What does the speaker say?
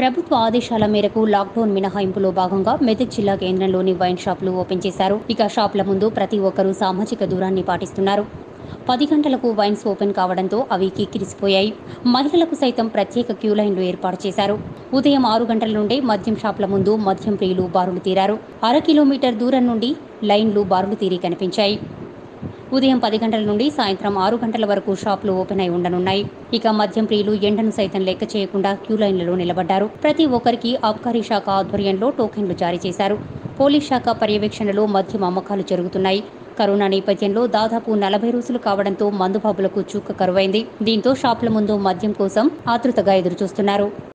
ప్రభుత్వ ఆదేశాల మేరకు లాక్డౌన్ మినహాయింపులో భాగంగా మెదక్ జిల్లా కేంద్రంలోని వైన్ షాపులు ఓపెన్ చేశారు ఇక షాపుల ముందు ప్రతి ఒక్కరూ సామాజిక దూరాన్ని పాటిస్తున్నారు పది గంటలకు వైన్స్ ఓపెన్ కావడంతో అవి కిక్కిరిసిపోయాయి మహిళలకు సైతం ప్రత్యేక క్యూ లైన్లు ఏర్పాటు చేశారు ఉదయం ఆరు గంటల నుండే మద్యం షాపుల ముందు మద్యం ప్రియులు బారులు తీరారు అర కిలోమీటర్ దూరం నుండి లైన్లు బారులు తీరి కనిపించాయి ఉదయం పది గంటల నుండి సాయంత్రం ఆరు గంటల వరకు షాపులు ఓపెన్ అయి ఉండనున్నాయి ఇక మద్యం ప్రియులు ఎండను సైతం లెక్క చేయకుండా క్యూ లైన్లలో నిలబడ్డారు ప్రతి ఒక్కరికి ఆబ్కారీ శాఖ ఆధ్వర్యంలో టోకెన్లు జారీ చేశారు పోలీస్ శాఖ పర్యవేక్షణలో మద్యం అమ్మకాలు జరుగుతున్నాయి కరోనా నేపథ్యంలో దాదాపు నలభై రోజులు కావడంతో మందుబాబులకు చుక్క కరువైంది దీంతో షాపుల ముందు మద్యం కోసం ఆతృతగా ఎదురుచూస్తున్నారు